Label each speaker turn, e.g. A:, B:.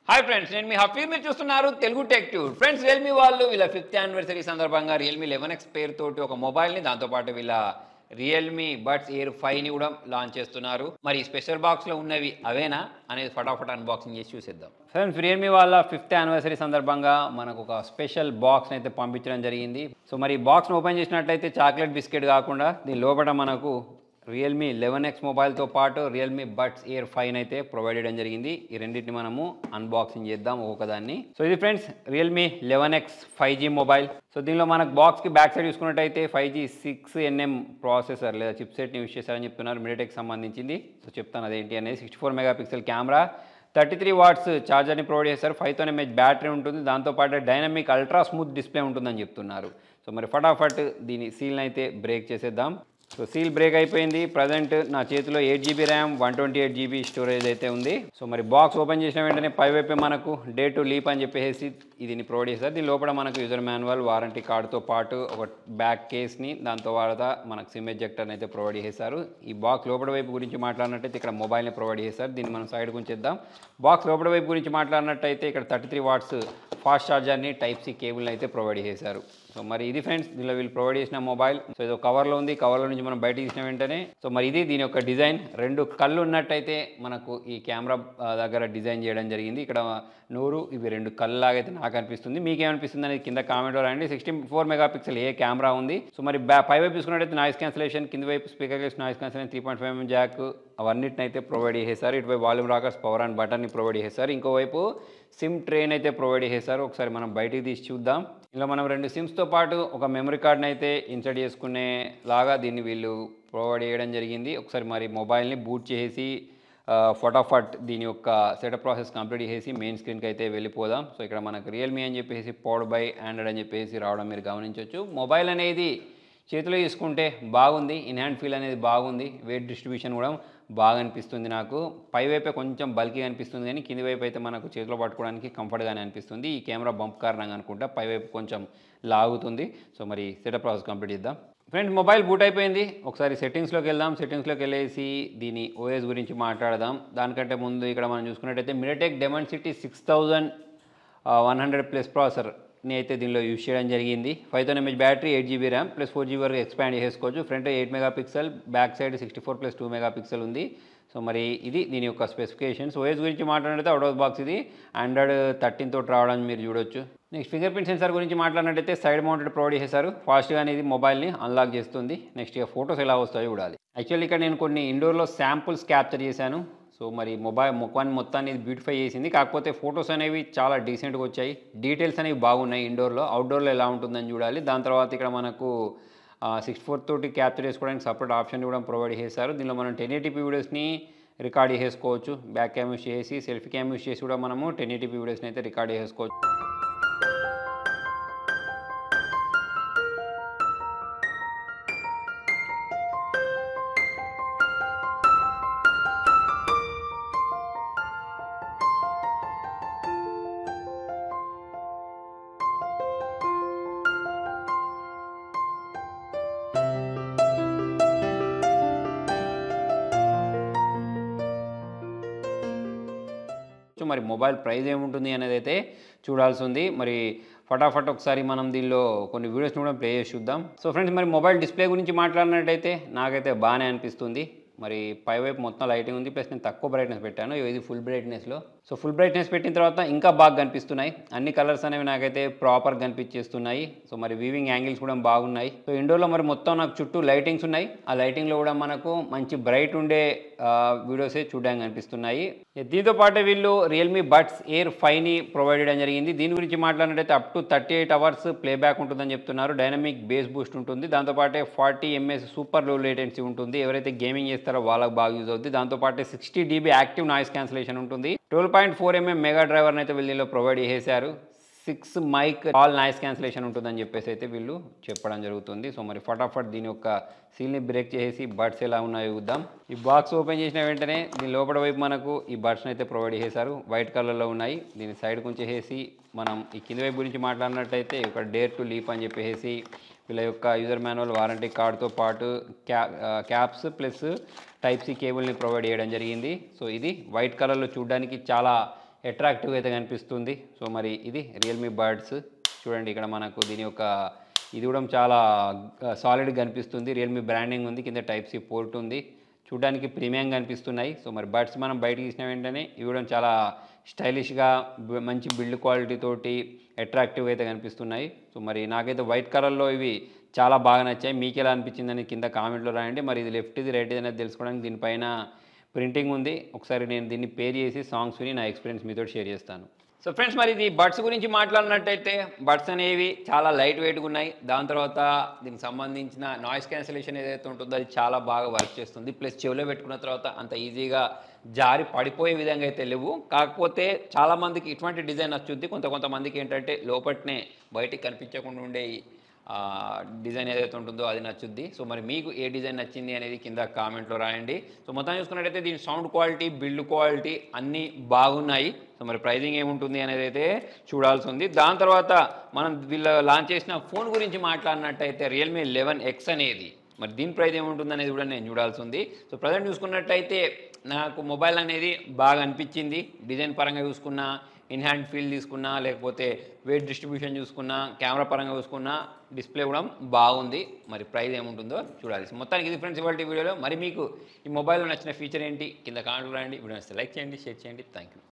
A: hi friends నేను మీ హఫీజ్ మీరు చూస్తున్నారు Telugu tech tour friends Realme వాళ్ళు వీళ్ళ ఫిఫ్త్ యానివర్సరీ సందర్భంగా రియల్మీ లెవెన్ ఎక్స్ పేరుతోటి ఒక మొబైల్ని దాంతోపాటు వీళ్ళ రియల్మీ బడ్స్ ఎయిర్ ఫైవ్ని కూడా లాంచ్ చేస్తున్నారు మరి ఈ స్పెషల్ బాక్స్లో ఉన్నవి అవేనా అనేది ఫటాఫట్ అన్బాక్సింగ్ చేసి చూసేద్దాం ఫ్రెండ్స్ రియల్మీ వాళ్ళ ఫిఫ్త్ యానివర్సరీ సందర్భంగా మనకు ఒక స్పెషల్ బాక్స్ అయితే పంపించడం జరిగింది సో మరి ఈ బాక్స్ని ఓపెన్ చేసినట్లయితే చాక్లెట్ బిస్కెట్ కాకుండా దీని లోపల మనకు రియల్మీ లెవెన్ ఎక్స్ మొబైల్తో పాటు రియల్మీ బడ్స్ ఎయిర్ ఫైవ్ అయితే ప్రొవైడ్ చేయడం జరిగింది ఈ రెండింటిని మనము అన్బాక్సింగ్ చేద్దాం ఒక్కొక్కదాన్ని సో ఇది friends Realme eleven X five G mobile so దీనిలో మనకు బాక్స్కి బ్యాక్ సైడ్ చూసుకున్నట్టయితే five G six NM processor లేదా చిప్ సెట్ని యూస్ చేశారని చెప్తున్నారు మిడిటెక్ సంబంధించింది సో చెప్తాను అదేంటి అనేది sixty four mega pixel camera thirty three watts ఛార్జర్ని ప్రొవైడ్ చేస్తారు ఫైవ్ థౌసండ్ ఎంహెచ్ బ్యాటరీ ఉంటుంది దాంతోపాటు డైనమిక్ అల్ట్రా స్మూత్ డిస్ప్లే ఉంటుందని చెప్తున్నారు సో మరి ఫటాఫట్ దీని సీల్ని అయితే బ్రేక్ చేసేద్దాం సో సీల్ బ్రేక్ అయిపోయింది ప్రజెంట్ నా చేతిలో eight GB RAM one twenty eight GB storage అయితే ఉంది సో మరి బాక్స్ ఓపెన్ చేసిన వెంటనే పై వైపే మనకు డే టు లీప్ అని చెప్పేసి దీన్ని ప్రొవైడ్ చేస్తారు దీని లోపల మనకు యూజర్ మాన్యువల్ వారంటీ కార్డుతో పాటు ఒక బ్యాక్ కేస్ని దాంతో తర్వాత మనకు సిమ్ ఎజెక్టర్ని అయితే ప్రొవైడ్ చేశారు ఈ బాక్స్ లోపల వైపు గురించి మాట్లాడినట్టయితే ఇక్కడ మొబైల్ని ప్రొవైడ్ చేశారు దీన్ని మనం సైడ్ ఉంచేద్దాం బాక్స్ లోపల వైపు గురించి మాట్లాడినట్టయితే ఇక్కడ థర్టీ త్రీ వాట్స్ ఫాస్ట్ ఛార్జర్ని టైప్ సి కేబుల్ని అయితే ప్రొవైడ్ చేశారు సో మరి ఇది ఫ్రెండ్స్ దీనిలో వీళ్ళు ప్రొవైడ్ చేసిన మొబైల్ సో ఇది కవర్లో ఉంది కవర్లో నుంచి మనం బయట తీసిన వెంటనే సో మరి ఇది దీని యొక్క డిజైన్ రెండు కళ్ళు ఉన్నట్టయితే మనకు ఈ కెమెరా ఆ, దగ్గర డిజైన్ చేయడం జరిగింది ఇక్కడ నూరు ఇవి రెండు కళ్ళు లాగైతే నాకు అనిపిస్తుంది మీకు ఏమనిపిస్తుంది అనేది కింద కామెంట్లో రాయండి సిక్స్టీ ఫోర్ మెగా పిక్సెల్ ఏ కెమెరా ఉంది సో మరి బ్యా పై వైపు చూసుకున్నట్టయితే నాయిస్ క్యాన్సలేషన్ కింద వైపు speaker case noise cancellation three point five MM jack అవన్నిటిని అయితే ప్రొవైడ్ చేశారు ఇటువైపు వాల్యూమ్ రాకర్స్ పవర్ అండ్ బటన్ని ప్రొవైడ్ చేశారు ఇంకోవైపు సిమ్ ట్రైన్ అయితే ప్రొవైడ్ చేశారు ఒకసారి మనం బయటికి తీసి చూద్దాం ఇలా మనం రెండు సిమ్స్తో పాటు ఒక మెమరీ కార్డ్ని అయితే ఇన్సర్ట్ చేసుకునే లాగా దీన్ని వీళ్ళు ప్రొవైడ్ చేయడం జరిగింది ఒకసారి మరి మొబైల్ని బూట్ చేసి ఆ, ఫటాఫట్ దీని యొక్క సెటప్ ప్రాసెస్ కంప్లీట్ చేసి మెయిన్ స్క్రీన్కి అయితే వెళ్ళిపోదాం సో ఇక్కడ మనకు రియల్మీ అని చెప్పేసి పవర్డ్ బై ఆండ్రాయిడ్ అని చెప్పేసి రావడం మీరు గమనించవచ్చు మొబైల్ అనేది చేతిలో తీసుకుంటే బాగుంది ఇన్ హ్యాండ్ ఫీల్ అనేది బాగుంది వెయిట్ డిస్ట్రిబ్యూషన్ కూడా బాగా అనిపిస్తుంది నాకు పై వైపే కొంచెం బల్కీగా అనిపిస్తుంది కానీ కింది వైపు అయితే మనకు చేతిలో పట్టుకోవడానికి కంఫర్ట్గానే అనిపిస్తుంది ఈ కెమెరా బంప్ కారణంగా అనుకుంటా పై వైపు కొంచెం లాగుతుంది సో మరి సెటప్ ప్రాసెస్ కంప్లీట్ చేద్దాం ఫ్రెండ్స్ మొబైల్ బూట్ అయిపోయింది ఒకసారి సెట్టింగ్స్లోకి వెళ్దాం సెట్టింగ్స్లోకి వెళ్ళేసి దీని ఓఎస్ గురించి మాట్లాడదాం దానికంటే ముందు ఇక్కడ మనం చూసుకున్నట్టయితే MediaTek dimensity six thousand one hundred plus ప్రాసెసర్ని అయితే దీనిలో యూజ్ చేయడం జరిగింది five thousand MH battery eight GB RAM plus four GB వరకు ఎక్స్పాండ్ చేసుకోవచ్చు front eight mega pixel back side sixty four plus two mega pixel ఉంది so మరి ఇది దీని యొక్క స్పెసిఫికేషన్స్ ఓఎస్ గురించి మాట్లాడితే అవుట్ ఆఫ్ బాక్స్ ఇది ఆండ్రాయిడ్ థర్టీన్ తోటి రావడం మీరు చూడొచ్చు నెక్స్ట్ ఫింగర్ ప్రింట్ సెన్సార్ గురించి మాట్లాడినట్టయితే సైడ్ మౌంటెడ్ ప్రొవైడ్ చేశారు ఫాస్ట్గా అనేది మొబైల్ని అన్లాక్ చేస్తుంది నెక్స్ట్ ఇక ఫొటోస్ ఎలా వస్తాయో చూడాలి యాక్చువల్లీ ఇక్కడ నేను కొన్ని ఇండోర్లో శాంపుల్స్ క్యాప్చర్ చేశాను సో మరి మొబైల్ ముఖాన్ని మొత్తాన్ని బ్యూటిఫై చేసింది కాకపోతే ఫొటోస్ అనేవి చాలా డీసెంట్గా వచ్చాయి డీటెయిల్స్ అనేవి బాగున్నాయి ఇండోర్లో అవుట్డోర్లో ఎలా ఉంటుందని చూడాలి దాని తర్వాత ఇక్కడ మనకు సిక్స్ ఫోర్ తోటి క్యాప్చర్ చేసుకోవడానికి సపరేట్ ఆప్షన్ కూడా ప్రొవైడ్ చేశారు దీనిలో మనం టెన్ ఎయిటీపీ వీడియోస్ని రికార్డ్ చేసుకోవచ్చు బ్యాక్ క్యామ్ యూస్ చేసి సెల్ఫీ క్యామ్ యూస్ చేసి కూడా మనము టెన్ ఎయిటీపీ వీడియోస్ని అయితే రికార్డ్ చేసుకోవచ్చు సో మరి మొబైల్ ప్రైస్ ఏముంటుంది అనేది అయితే చూడాల్సి ఉంది మరి ఫటాఫట్ ఒకసారి మనం దీనిలో కొన్ని వీడియోస్ని కూడా ప్లే చేసి చూద్దాం సో ఫ్రెండ్స్ మరి మొబైల్ డిస్ప్లే గురించి మాట్లాడినట్టయితే నాకైతే బాగానే అనిపిస్తుంది మరి పై వైపు మొత్తం లైటింగ్ ఉంది ప్లస్ నేను తక్కువ బ్రైట్నెస్ పెట్టాను ఇది ఫుల్ బ్రైట్నెస్లో సో ఫుల్ బ్రైట్నెస్ పెట్టిన తర్వాత ఇంకా బాగా కనిపిస్తున్నాయి అన్ని కలర్స్ అనేవి నాకైతే ప్రాపర్ కనిపించేస్తున్నాయి సో మరి వీవింగ్ యాంగిల్స్ కూడా బాగున్నాయి సో ఇండోర్లో మరి మొత్తం నాకు చుట్టూ లైటింగ్స్ ఉన్నాయి ఆ లైటింగ్లో కూడా మనకు మంచి బ్రైట్ ఉండే వీడియోసే చూడడానికి కనిపిస్తున్నాయి దీంతో పాటు వీళ్ళు రియల్మీ బడ్స్ ఎయిర్ ఫైవ్ని ప్రొవైడ్ చేయడం జరిగింది దీని గురించి మాట్లాడినట్టయితే up to thirty eight hours playback ఉంటుందని చెప్తున్నారు డైనమిక్ బేస్ బూస్ట్ ఉంటుంది దాంతోపాటే forty MS super low latency ఉంటుంది ఎవరైతే గేమింగ్ చేస్తారో వాళ్ళకి బాగా యూజ్ అవుతుంది దాంతోపాటు sixty DB active noise cancellation ఉంటుంది twelve point four MM mega డ్రైవర్ని అయితే వీళ్ళు దీనిలో ప్రొవైడ్ చేశారు six mic all noise cancellation ఉంటుందని చెప్పేసి అయితే వీళ్ళు చెప్పడం జరుగుతుంది సో మరి ఫటాఫట్ దీని యొక్క సీల్ని బ్రేక్ చేసి బడ్స్ ఎలా ఉన్నాయో చూద్దాం ఈ బాక్స్ ఓపెన్ చేసిన వెంటనే దీని లోపల వైపు మనకు ఈ బడ్స్ని అయితే ప్రొవైడ్ చేశారు వైట్ కలర్లో ఉన్నాయి దీని సైడ్ కొంచెం మనం ఈ కింది వైపు గురించి మాట్లాడినట్టయితే ఒక డేర్ టు లీప్ అని చెప్పేసి వీళ్ళ యొక్క యూజర్ మాన్యువల్ వారంటీ కార్డుతో పాటు క్యా క్యాప్స్ ప్లస్ టైప్ సి కేబుల్ని ప్రొవైడ్ చేయడం జరిగింది సో ఇది వైట్ కలర్లో చూడడానికి చాలా అట్రాక్టివ్ అయితే కనిపిస్తుంది సో మరి ఇది రియల్మీ బర్డ్స్ చూడండి ఇక్కడ మనకు దీని యొక్క ఇది కూడా చాలా సాలిడ్ కనిపిస్తుంది రియల్మీ బ్రాండింగ్ ఉంది కింద టైప్ సి పోర్ట్ ఉంది చూడడానికి ప్రీమియం కనిపిస్తున్నాయి సో మరి బడ్స్ మనం బయటకి తీసిన వెంటనే ఇవి కూడా చాలా స్టైలిష్గా బ- మంచి బిల్డ్ క్వాలిటీ తోటి అట్రాక్టివ్ అయితే కనిపిస్తున్నాయి సో మరి నాకైతే వైట్ కలర్లో ఇవి చాలా బాగా నచ్చాయి మీకు ఎలా అనిపించిందని కింద కామెంట్లో రాయండి మరి ఇది లెఫ్ట్ ఇది రైట్ ఇది అనేది తెలుసుకోవడానికి దీనిపైన ప్రింటింగ్ ఉంది ఒకసారి నేను దీన్ని పేర్ చేసి సాంగ్స్ విని నా ఎక్స్పీరియన్స్ మీతో షేర్ చేస్తాను సో ఫ్రెండ్స్ మరి ఇది బడ్స్ గురించి మాట్లాడినట్టయితే బడ్స్ అనేవి చాలా లైట్ వెయిట్గా ఉన్నాయి దాని తర్వాత దీనికి సంబంధించిన నాయిస్ క్యాన్సిలేషన్ ఏదైతే ఉంటుందో అది చాలా బాగా వర్క్ చేస్తుంది ప్లస్ చెవిలో పెట్టుకున్న తర్వాత అంత ఈజీగా జారి పడిపోయే విధంగా అయితే లేవు కాకపోతే చాలా మందికి ఇటువంటి డిజైన్ నచ్చుద్ది కొంత కొంతమందికి ఏంటంటే లోపట్నే బయటికి కనిపించకుండా ఉండే ఈ, ఆ, డిజైన్ ఏదైతే ఉంటుందో అది నచ్చుద్ది సో మరి మీకు ఏ డిజైన్ నచ్చింది అనేది కింద కామెంట్లో రాయండి సో మొత్తం చూసుకున్నట్టయితే దీని సౌండ్ క్వాలిటీ బిల్డ్ క్వాలిటీ అన్నీ బాగున్నాయి సో మరి ప్రైజింగ్ ఏముంటుంది అనేది అయితే చూడాల్సి ఉంది దాని తర్వాత మనం వీళ్ళు లాంచ్ చేసిన ఫోన్ గురించి మాట్లాడినట్టయితే రియల్మీ లెవెన్ ఎక్స్ అనేది మరి దీని ప్రైస్ ఏముంటుంది అనేది కూడా నేను చూడాల్సి ఉంది సో ప్రజెంట్ చూసుకున్నట్టయితే నాకు మొబైల్ అనేది బాగా అనిపించింది డిజైన్ పరంగా చూసుకున్నా ఇన్ హ్యాండ్ ఫీల్ తీసుకున్నా లేకపోతే వెయిట్ డిస్ట్రిబ్యూషన్ చూసుకున్నా కెమెరా పరంగా చూసుకున్నా డిస్ప్లే కూడా బాగుంది మరి ప్రైస్ ఏముంటుందో చూడాలి సో మొత్తానికి ఇది ఫ్రెండ్స్ ఇవాళ వీడియోలో మరి మీకు ఈ మొబైల్లో నచ్చిన ఫీచర్ ఏంటి కింద కామెంట్ రాయండి వీడియో నచ్చితే లైక్ చేయండి షేర్ చేయండి థ్యాంక్ యూ